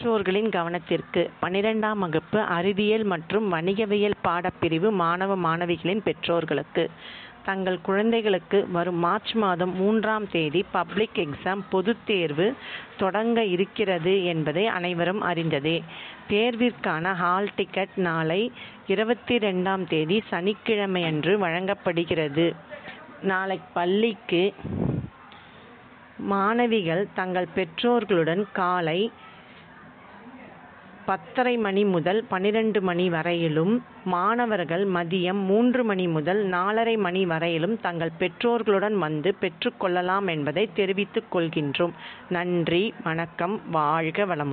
பெற்றோர்களின் கவனத்திற்கு பன்னிரெண்டாம் வகுப்பு அறிவியல் மற்றும் வணிகவியல் பாடப்பிரிவு மாணவ மாணவிகளின் பெற்றோர்களுக்கு தங்கள் குழந்தைகளுக்கு வரும் மார்ச் மாதம் மூன்றாம் தேதி பப்ளிக் எக்ஸாம் பொதுத் தேர்வு தொடங்க இருக்கிறது என்பதை அனைவரும் அறிந்ததே தேர்விற்கான ஹால் டிக்கெட் நாளை இருபத்தி ரெண்டாம் தேதி சனிக்கிழமையன்று வழங்கப்படுகிறது நாளை பள்ளிக்கு மாணவிகள் தங்கள் பெற்றோர்களுடன் காலை பத்தரை மணி முதல் பன்னிரண்டு மணி வரையிலும் மாணவர்கள் மதியம் மூன்று மணி முதல் நாலரை மணி வரையிலும் தங்கள் பெற்றோர்களுடன் வந்து பெற்றுக்கொள்ளலாம் என்பதை தெரிவித்துக் கொள்கின்றோம் நன்றி வணக்கம் வாழ்க வளமுடன்